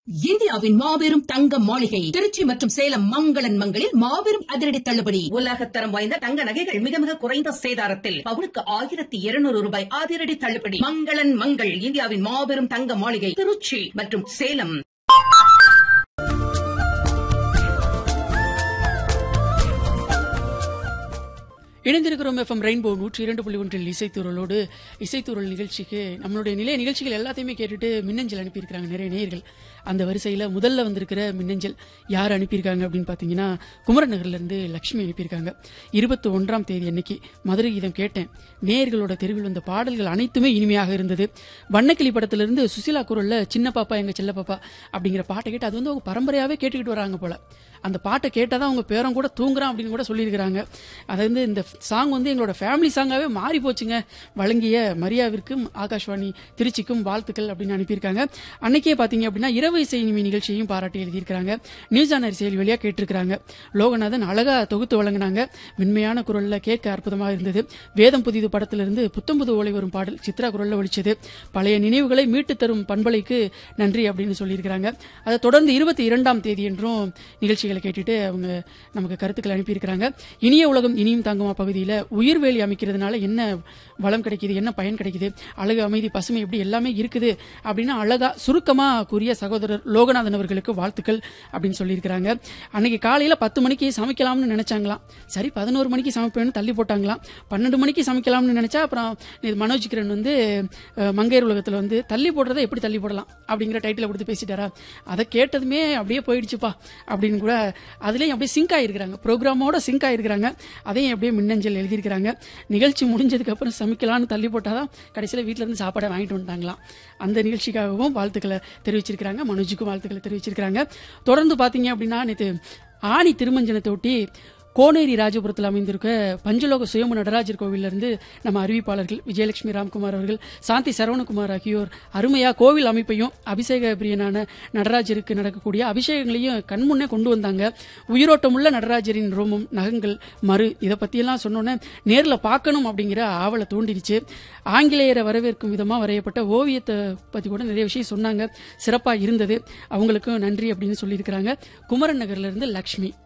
இந்தியாவின் மாபெரும் தங்க மாளிகை திருச்சி மற்றும் சேலம் மங்களன் மங்களில் மாபெரும் அதிரடி தள்ளுபடி உலகத்தரம் வாய்ந்த தங்க நகைகள் மிக மிக குறைந்த சேதாரத்தில் பவுனுக்கு ஆயிரத்தி இருநூறு ரூபாய் அதிரடி தள்ளுபடி மங்களன் மங்கள் இந்தியாவின் மாபெரும் தங்க மாளிகை திருச்சி மற்றும் சேலம் இணைந்திருக்கிறோம் எஃப்எம் ரெயின்போ நூற்றி இரண்டு புள்ளி ஒன்றில் இசைத்தூரலோடு இசைத்தூரல் நிகழ்ச்சிக்கு நம்மளுடைய நிலைய நிகழ்ச்சிகள் எல்லாத்தையுமே கேட்டுட்டு மின்னஞ்சல் அனுப்பியிருக்கிறாங்க நிறைய நேயர்கள் அந்த வரிசையில் முதல்ல வந்திருக்கிற மின்னஞ்சல் யார் அனுப்பியிருக்காங்க அப்படின்னு பார்த்தீங்கன்னா குமரநகர்லேருந்து லக்ஷ்மி அனுப்பியிருக்காங்க இருபத்தி ஒன்றாம் தேதி அன்னைக்கு மதுரை கீதம் கேட்டேன் நேயர்களோட தெருவில் வந்த பாடல்கள் அனைத்துமே இனிமையாக இருந்தது வண்ணக்கிளி படத்திலிருந்து சுசிலா குரல்ல சின்ன பாப்பா எங்க செல்ல பாப்பா அப்படிங்கிற பாட்டை கேட்டு அது வந்து அவங்க பரம்பரையாவே கேட்டுக்கிட்டு வராங்க போல அந்த பாட்டை கேட்டாதான் அவங்க பேரன் கூட தூங்குறான் அப்படின்னு கூட சொல்லியிருக்கிறாங்க அது வந்து இந்த சாங் வந்து எங்களோட ஃபேமிலி சாங்காவே மாறி போச்சுங்க வழங்கிய மரியாவிற்கும் ஆகாஷ்வாணி திருச்சிக்கும் வாழ்த்துக்கள் அப்படின்னு அனுப்பியிருக்காங்க அன்னைக்கே பாத்தீங்க அப்படின்னா இரவு இசை இனிமை நிகழ்ச்சியையும் பாராட்டி எழுதியிருக்கிறாங்க நியூஸ் ஆனர் செயல் வழியா கேட்டிருக்கிறாங்க லோகநாதன் அழகா தொகுத்து வழங்கினாங்க மென்மையான குரல்ல கேட்க அற்புதமா இருந்தது வேதம் புதிது படத்திலிருந்து புத்தம்புது ஓலை வரும் பாடல் சித்ரா குரல்ல ஒழிச்சது பழைய நினைவுகளை மீட்டு தரும் பண்பலைக்கு நன்றி அப்படின்னு சொல்லியிருக்கிறாங்க அதை தொடர்ந்து இருபத்தி இரண்டாம் தேதி என்றும் நிகழ்ச்சிகளை கேட்டுட்டு அவங்க நமக்கு கருத்துக்கள் அனுப்பியிருக்கிறாங்க இனிய உலகம் இனியும் தாங்குமா பகுதியில் உயிர்வேலி அமைக்கிறதுனால என்ன வளம் கிடைக்குது என்ன பயன் கிடைக்குது அழகு அமைதி பசுமை இப்படி எல்லாமே இருக்குது அப்படின்னு அழகா சுருக்கமா கூறிய சகோதரர் லோகநாதன் அவர்களுக்கு வாழ்த்துக்கள் அப்படின்னு சொல்லியிருக்கிறாங்க அன்னைக்கு காலையில பத்து மணிக்கு சமைக்கலாம்னு நினைச்சாங்களாம் சரி பதினோரு மணிக்கு சமைப்பேன்னு தள்ளி போட்டாங்களாம் பன்னெண்டு மணிக்கு சமைக்கலாம்னு நினைச்சா அப்புறம் இது மனோஜ் கிரண் வந்து அஹ், மங்கையர் உலகத்துல வந்து தள்ளி போடுறதை எப்படி தள்ளி போடலாம் அப்படிங்கிற டைட்டில் கொடுத்து பேசிட்டாரா அதை கேட்டதுமே அப்படியே போயிடுச்சுப்பா அப்படின்னு கூட அதுலயும் அப்படியே சிங்க் ஆயிருக்கிறாங்க ப்ரோக்ராமோட சிங்க் ஆயிருக்கிறாங்க அதையும் அப்படியே மின்னஞ்சல் எழுதியிருக்கிறாங்க நிகழ்ச்சி முடிஞ்சதுக்கு அப்புறம் சமைக்கலாம்னு தள்ளி போட்டாதான் கடைசியில் வீட்ல இருந்து சாப்பாடை வாங்கிட்டு வந்துட்டாங்களாம் அந்த நிகழ்ச்சிக்காகவும் வாழ்த்துக்களை தெரிவிச்சிருக்கிறாங்க மனோஜுக்கும் வாழ்த்துக்களை தெரிவிச்சிருக்கிறாங்க தொடர்ந்து பாத்தீங்க அப்படின்னா நேற்று ஆணி திருமஞ்சனத்தை ஒட்டி கோனேரி ராஜபுரத்தில் அமைந்திருக்க பஞ்சலோக சுயம்பு நடராஜர் கோவில்ல இருந்து நம்ம அறிவிப்பாளர்கள் விஜயலட்சுமி ராம்குமார் அவர்கள் சாந்தி சரவணகுமார் ஆகியோர் அருமையா கோவில் அமைப்பையும் அபிஷேக பிரியனான நடராஜருக்கு நடக்கக்கூடிய அபிஷேகங்களையும் கண்முன்னே கொண்டு வந்தாங்க உயிரோட்டமுள்ள நடராஜரின் ரோமம் நகங்கள் மறு இதை பத்தியெல்லாம் சொன்னோன்னே நேர்ல பார்க்கணும் அப்படிங்கிற ஆவலை தூண்டிடுச்சு ஆங்கிலேயரை வரவேற்கும் விதமா வரையப்பட்ட ஓவியத்தை பத்தி கூட நிறைய விஷயம் சொன்னாங்க சிறப்பா இருந்தது அவங்களுக்கும் நன்றி அப்படின்னு சொல்லியிருக்கிறாங்க குமரன் நகர்ல இருந்து லக்ஷ்மி